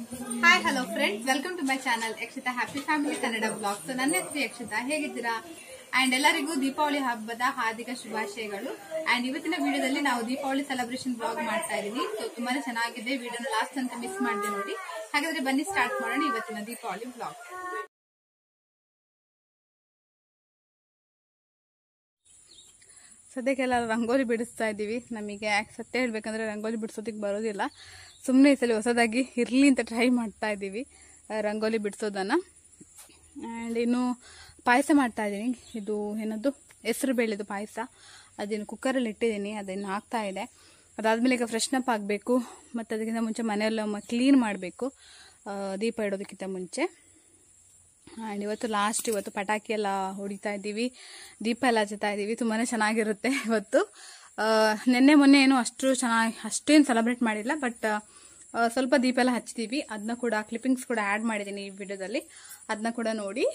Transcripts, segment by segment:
hi hello friends welcome to my channel Yakshita happy family Kannada blog so ನನ್ನ ಹೆಸರು ಯಕ್ಷಿತಾ ಹೇಗಿದ್ದೀರಾ and ಎಲ್ಲರಿಗೂ ದೀಪಾವಳಿ ಹಬ್ಬದ ಹಾರ್ದಿಕ ಶುಭಾಶಯಗಳು ಅಂಡ್ ಇವತ್ತಿನ ವಿಡಿಯೋದಲ್ಲಿ ನಾವು ದೀಪಾವಳಿ ಸೆಲೆಬ್ರೇಷನ್ ಬ್ಲಾಗ್ ಮಾಡ್ತಾ ಇದೀವಿ ಸೊ ತುಂಬಾನೇ ಚೆನ್ನಾಗಿದೆ ವಿಡಿಯೋನ ಲಾಸ್ಟ್ ಅಂತ ಮಿಸ್ ಮಾಡಿದೆ ನೋಡಿ ಹಾಗಾದ್ರೆ ಬನ್ನಿ ಸ್ಟಾರ್ಟ್ ಮಾಡೋಣ ಇವತ್ತಿನ ದೀಪಾವಳಿ ಬ್ಲಾಗ್ ಸದ್ಯಕ್ಕೆಲ್ಲ ರಂಗೋಲಿ ಬಿಡಿಸ್ತಾ ಇದ್ದೀವಿ ನಮಗೆ ಯಾಕೆ ಸತ್ಯ ಹೇಳ್ಬೇಕಂದ್ರೆ ರಂಗೋಲಿ ಬಿಡಿಸೋದಕ್ಕೆ ಬರೋದಿಲ್ಲ ಸುಮ್ಮನೆ ಈ ಸಲ ಹೊಸದಾಗಿ ಇರಲಿ ಅಂತ ಟ್ರೈ ಮಾಡ್ತಾ ಇದ್ದೀವಿ ಆ, ರಂಗೋಲಿ ಬಿಡಿಸೋದನ್ನು ಆ್ಯಂಡ್ ಇನ್ನು ಪಾಯಸ ಮಾಡ್ತಾ ಇದ್ದೀನಿ ಇದು ಏನದು ಹೆಸರು ಬೇಳೆದು ಪಾಯಸ ಅದನ್ನು ಕುಕ್ಕರಲ್ಲಿ ಇಟ್ಟಿದ್ದೀನಿ ಅದನ್ನು ಹಾಕ್ತಾ ಇದೆ ಅದಾದಮೇಲೆ ಈಗ ಫ್ರೆಶ್ನಪ್ ಆಗಬೇಕು ಮತ್ತು ಅದಕ್ಕಿಂತ ಮುಂಚೆ ಮನೆಯೆಲ್ಲ ಕ್ಲೀನ್ ಮಾಡಬೇಕು ದೀಪ ಇಡೋದಕ್ಕಿಂತ ಮುಂಚೆ ಆ್ಯಂಡ್ ಇವತ್ತು ಲಾಸ್ಟ್ ಇವತ್ತು ಪಟಾಕಿ ಎಲ್ಲ ಹೊಡಿತಾ ಇದ್ದೀವಿ ದೀಪ ಎಲ್ಲ ಹಚ್ಚುತ್ತಾ ಇದ್ದೀವಿ ತುಂಬಾ ಚೆನ್ನಾಗಿರುತ್ತೆ ಇವತ್ತು ಆ, ನಿನ್ನೆ ಮೊನ್ನೆ ಏನು ಅಷ್ಟು ಚೆನ್ನಾಗಿ ಅಷ್ಟೇನು ಸೆಲೆಬ್ರೇಟ್ ಮಾಡಿಲ್ಲ ಬಟ್ ಸ್ವಲ್ಪ ದೀಪ ಎಲ್ಲ ಹಚ್ಚಿದ್ದೀವಿ ಅದನ್ನ ಕೂಡ ಕ್ಲಿಪ್ಪಿಂಗ್ಸ್ ಕೂಡ ಆ್ಯಡ್ ಮಾಡಿದ್ದೀನಿ ಈ ವಿಡಿಯೋದಲ್ಲಿ ಅದನ್ನ ಕೂಡ ನೋಡಿ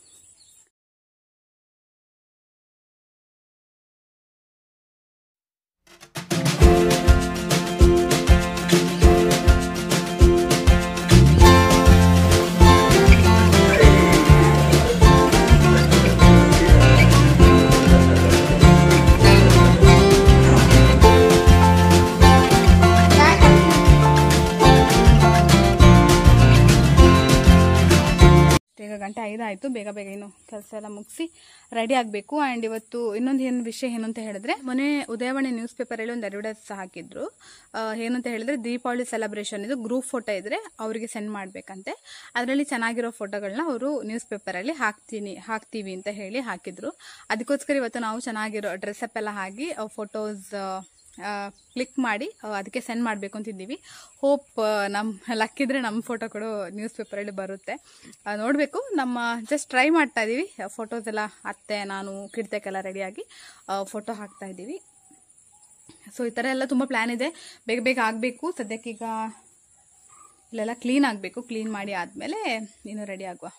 ಈಗ ಗಂಟೆ ಐದಾಯಿತು ಬೇಗ ಬೇಗ ಇನ್ನು ಕೆಲಸ ಎಲ್ಲ ಮುಗಿಸಿ ರೆಡಿ ಆಗಬೇಕು ಆ್ಯಂಡ್ ಇವತ್ತು ಇನ್ನೊಂದು ಏನು ವಿಷಯ ಏನು ಅಂತ ಹೇಳಿದ್ರೆ ಮೊನ್ನೆ ಉದಯವಾಣಿ ನ್ಯೂಸ್ ಪೇಪರಲ್ಲಿ ಒಂದು ಅಡ್ವರ್ಟೈಸ್ ಹಾಕಿದ್ರು ಆ, ಏನು ಅಂತ ಹೇಳಿದ್ರೆ ದೀಪಾವಳಿ ಸೆಲೆಬ್ರೇಷನ್ ಇದು ಗ್ರೂಪ್ ಫೋಟೋ ಇದ್ರೆ ಅವರಿಗೆ ಸೆಂಡ್ ಮಾಡಬೇಕಂತೆ ಅದರಲ್ಲಿ ಚೆನ್ನಾಗಿರೋ ಫೋಟೋಗಳನ್ನ ಅವರು ನ್ಯೂಸ್ ಪೇಪರಲ್ಲಿ ಹಾಕ್ತೀನಿ ಹಾಕ್ತೀವಿ ಅಂತ ಹೇಳಿ ಹಾಕಿದ್ರು ಅದಕ್ಕೋಸ್ಕರ ಇವತ್ತು ನಾವು ಚೆನ್ನಾಗಿರೋ ಡ್ರೆಸ್ಅಪ್ ಎಲ್ಲ ಹಾಕಿ ಫೋಟೋಸ್ ಕ್ಲಿಕ್ ಮಾಡಿ ಆ, ಅದಕ್ಕೆ ಸೆಂಡ್ ಮಾಡಬೇಕು ಅಂತಿದ್ದೀವಿ ಹೋಪ್ ನಮ್ಮ ಲಕ್ಕಿದ್ರೆ ನಮ್ಮ ಫೋಟೋ ಕೂಡ ನ್ಯೂಸ್ ಪೇಪರಲ್ಲಿ ಬರುತ್ತೆ ಆ, ನೋಡಬೇಕು ನಮ್ಮ ಜಸ್ಟ್ ಟ್ರೈ ಮಾಡ್ತಾ ಇದ್ದೀವಿ ಫೋಟೋಸ್ ಎಲ್ಲ ಅತ್ತೆ ನಾನು ಕಿಡ್ತಕ್ಕೆಲ್ಲ ರೆಡಿಯಾಗಿ ಫೋಟೋ ಹಾಕ್ತಾ ಇದ್ದೀವಿ ಸೊ ಈ ಥರ ಎಲ್ಲ ತುಂಬ ಪ್ಲ್ಯಾನ್ ಇದೆ ಬೇಗ ಬೇಗ ಆಗಬೇಕು ಸದ್ಯಕ್ಕೀಗ ಇಲ್ಲೆಲ್ಲ ಕ್ಲೀನ್ ಆಗಬೇಕು ಕ್ಲೀನ್ ಮಾಡಿ ಆದಮೇಲೆ ಇನ್ನು ರೆಡಿ ಆಗುವ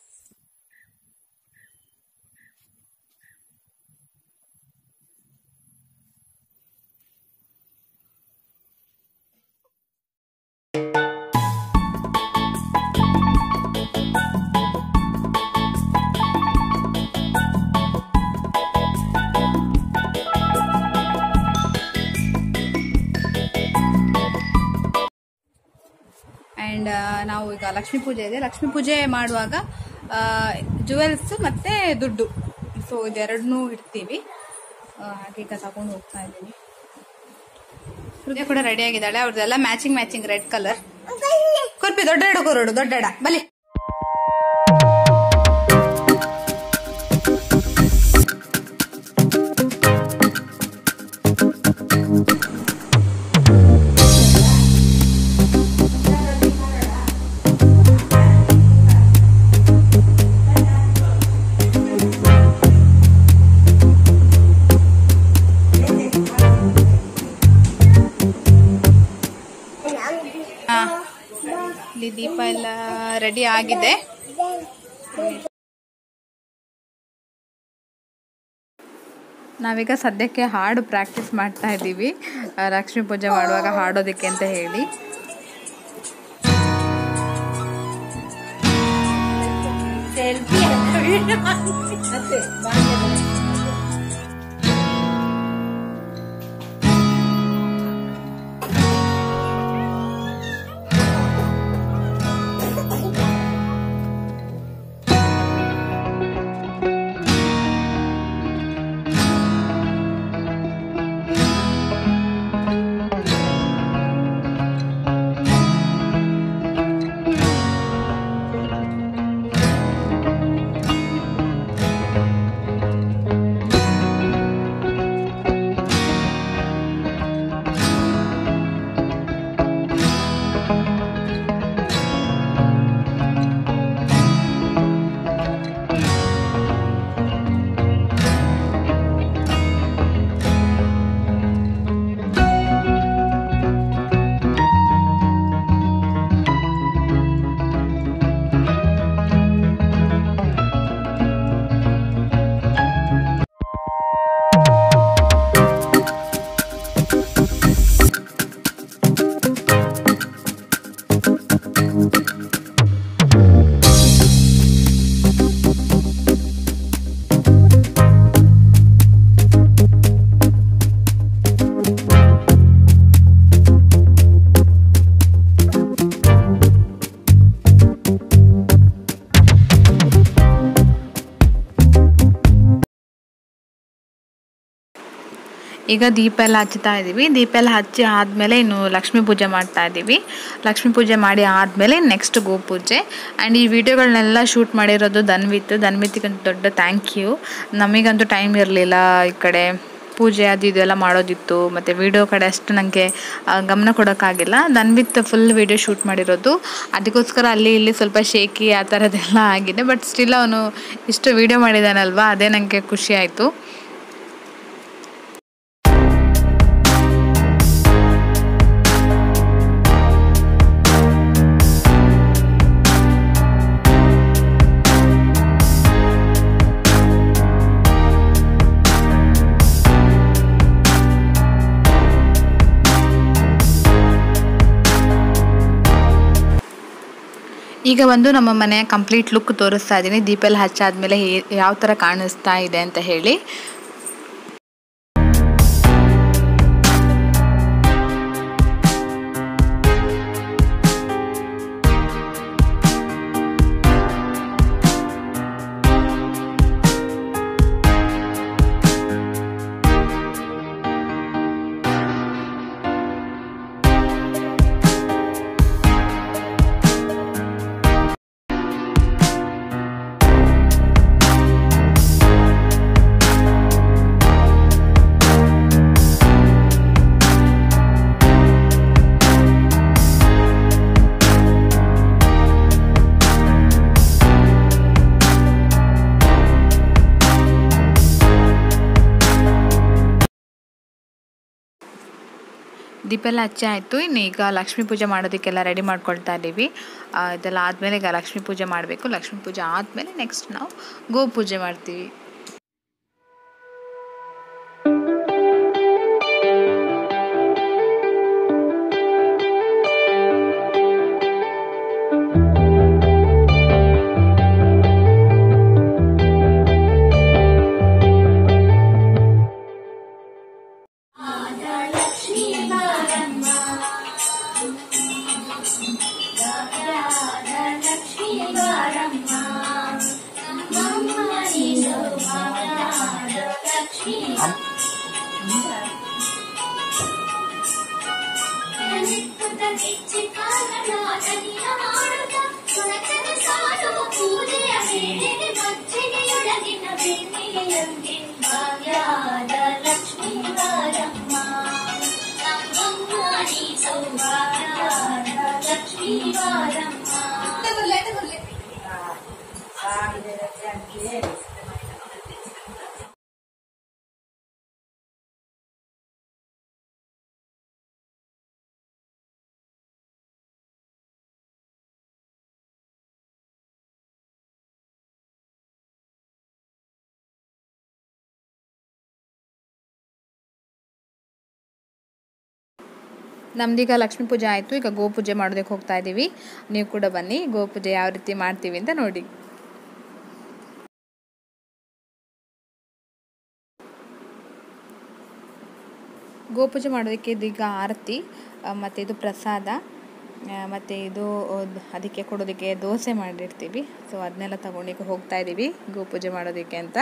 ಆ್ಯಂಡ್ ನಾವು ಈಗ ಲಕ್ಷ್ಮೀ ಪೂಜೆ ಇದೆ ಲಕ್ಷ್ಮೀ ಪೂಜೆ ಮಾಡುವಾಗ ಜುವೆಲ್ಸ್ ಮತ್ತೆ ದುಡ್ಡು ಸೊ ಇದೆರಡನ್ನೂ ಇಡ್ತೀವಿ ಆ, ಹಾಗೆ ಈಗ ತಗೊಂಡು ಹೋಗ್ತಾ ಇದ್ದೀನಿ ಹೃದಯ ಕೂಡ ರೆಡಿ ಆಗಿದ್ದಾಳೆ ಅವ್ರದ್ದೆಲ್ಲ ಮ್ಯಾಚಿಂಗ್ ಮ್ಯಾಚಿಂಗ್ ರೆಡ್ ಕಲರ್ ಕೊರ್ಪಿ ದೊಡ್ಡ ಎಡ ಕೊರೋಡು ದೊಡ್ಡ ಎಡ ಬಲಿ ಹಾ ಇಲ್ಲಿ ದೀಪ ಎಲ್ಲ ರೆಡಿ ಆಗಿದೆ ನಾವೀಗ ಸದ್ಯಕ್ಕೆ ಹಾಡು ಪ್ರಾಕ್ಟೀಸ್ ಮಾಡ್ತಾ ಇದ್ದೀವಿ ಆ, ಲಕ್ಷ್ಮೀ ಪೂಜೆ ಮಾಡುವಾಗ ಹಾಡೋದಕ್ಕೆ ಅಂತ ಹೇಳಿ ಈಗ ದೀಪ ಎಲ್ಲ ಹಚ್ತಾ ಇದ್ದೀವಿ ದೀಪ ಎಲ್ಲ ಹಚ್ಚಿ ಆದಮೇಲೆ ಇನ್ನು ಲಕ್ಷ್ಮೀ ಪೂಜೆ ಮಾಡ್ತಾ ಇದ್ದೀವಿ ಲಕ್ಷ್ಮೀ ಪೂಜೆ ಮಾಡಿ ಆದಮೇಲೆ ನೆಕ್ಸ್ಟ್ ಗೋಪೂಜೆ ಆ್ಯಂಡ್ ಈ ವಿಡಿಯೋಗಳನ್ನೆಲ್ಲ ಶೂಟ್ ಮಾಡಿರೋದು ಧನ್ವಿತ್ ಧನ್ವಿತ್ಗಂತೂ ದೊಡ್ಡ ಥ್ಯಾಂಕ್ ಯು ನಮಗಂತೂ ಟೈಮ್ ಇರಲಿಲ್ಲ ಈ ಕಡೆ ಪೂಜೆ ಅದು ಇದೆಲ್ಲ ಮಾಡೋದಿತ್ತು ಮತ್ತು ವಿಡಿಯೋ ಕಡೆ ಅಷ್ಟು ನನಗೆ ಗಮನ ಕೊಡೋಕ್ಕಾಗಿಲ್ಲ ಧನ್ವಿತ್ ಫುಲ್ ವಿಡಿಯೋ ಶೂಟ್ ಮಾಡಿರೋದು ಅದಕ್ಕೋಸ್ಕರ ಅಲ್ಲಿ ಇಲ್ಲಿ ಸ್ವಲ್ಪ ಶೇಕಿ ಆ ಥರದ್ದೆಲ್ಲ ಆಗಿದೆ ಬಟ್ ಸ್ಟಿಲ್ ಅವನು ಇಷ್ಟು ವಿಡಿಯೋ ಮಾಡಿದ್ದಾನಲ್ವಾ ಅದೇ ನನಗೆ ಖುಷಿ ಆಯಿತು ಈಗ ಒಂದು ನಮ್ಮ ಮನೆಯ ಕಂಪ್ಲೀಟ್ ಲುಕ್ ತೋರಿಸ್ತಾ ಇದ್ದೀನಿ ದೀಪ ಎಲ್ಲ ಹಚ್ಚಾದ್ಮೇಲೆ ಯಾವ ಥರ ಕಾಣಿಸ್ತಾ ಇದೆ ಅಂತ ಹೇಳಿ ದೀಪ ಎಲ್ಲ ಹಚ್ಚಿ ಆಯಿತು ಇನ್ನು ಈಗ ಲಕ್ಷ್ಮೀ ಪೂಜೆ ಮಾಡೋದಕ್ಕೆಲ್ಲ ರೆಡಿ ಮಾಡ್ಕೊಳ್ತಾ ಇದ್ದೀವಿ ಆ, ಇದೆಲ್ಲ ಆದಮೇಲೆ ಈಗ ಲಕ್ಷ್ಮೀ ಪೂಜೆ ಮಾಡಬೇಕು ಲಕ್ಷ್ಮೀ ಪೂಜೆ ಆದಮೇಲೆ ನೆಕ್ಸ್ಟ್ ನಾವು ಗೋ ಪೂಜೆ ಮಾಡ್ತೀವಿ ನಮ್ದೀಗ ಲಕ್ಷ್ಮೀ ಪೂಜೆ ಆಯಿತು ಈಗ ಗೋ ಪೂಜೆ ಮಾಡೋದಕ್ಕೆ ಹೋಗ್ತಾ ಇದ್ದೀವಿ ನೀವು ಕೂಡ ಬನ್ನಿ ಗೋ ಪೂಜೆ ಯಾವ ರೀತಿ ಮಾಡ್ತೀವಿ ಅಂತ ನೋಡಿ ಗೋಪೂಜೆ ಮಾಡೋದಕ್ಕೆ ಇದೀಗ ಆರತಿ ಆ, ಮತ್ತು ಇದು ಪ್ರಸಾದ ಆ, ಮತ್ತು ಇದು ಒದ್- ಅದಕ್ಕೆ ಕೊಡೋದಕ್ಕೆ ದೋಸೆ ಮಾಡಿರ್ತೀವಿ ಸೊ ಅದನ್ನೆಲ್ಲ ತಗೊಂಡಿಗೆ ಹೋಗ್ತಾ ಇದ್ದೀವಿ ಗೋಪೂಜೆ ಮಾಡೋದಕ್ಕೆ ಅಂತ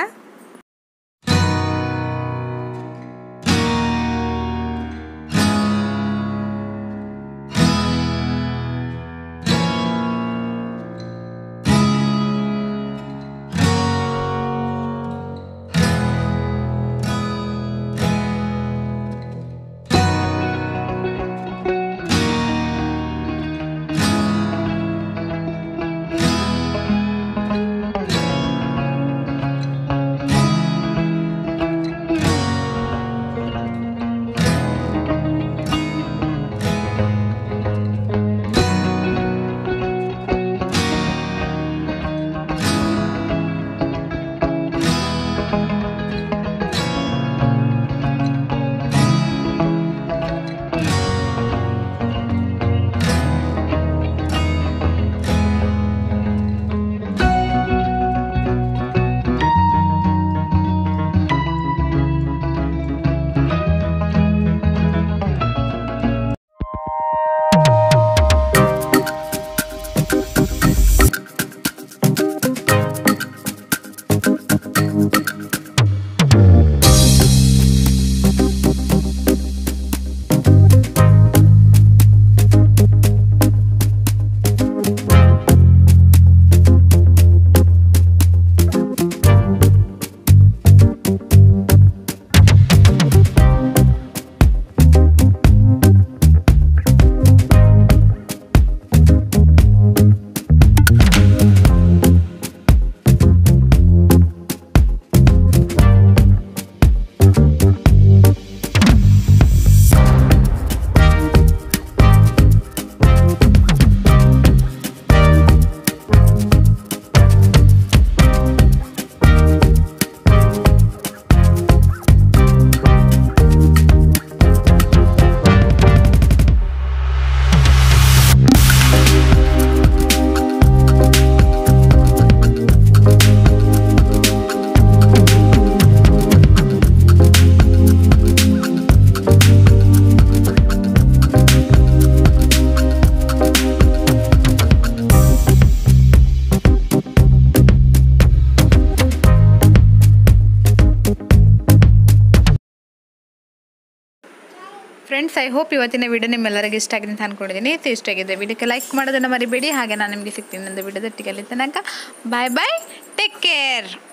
ಐ ಹೋಪ್ ಇವತ್ತಿನ ವಿಡಿಯೋ ನಿಮ್ಮೆಲ್ಲರಿಗೂ ಇಷ್ಟ ಆಗಿದೆ ಅಂತ ಅನ್ಕೊಂಡಿದ್ದೀನಿ ಇದು ಇಷ್ಟ ಆಗಿದೆ ವಿಡಿಯೋಕ್ಕೆ ಲೈಕ್ ಮಾಡೋದನ್ನು ಮರಿಬೇಡಿ ಹಾಗೆ ನಾನು ನಿಮಗೆ ಸಿಗ್ತೀನಿ ಒಂದು ವಿಡಿಯೋದೊಟ್ಟಿಗೆ ಅಲ್ಲಿ ತನಕ ಬಾಯ್ ಬಾಯ್ ಟೇಕ್ ಕೇರ್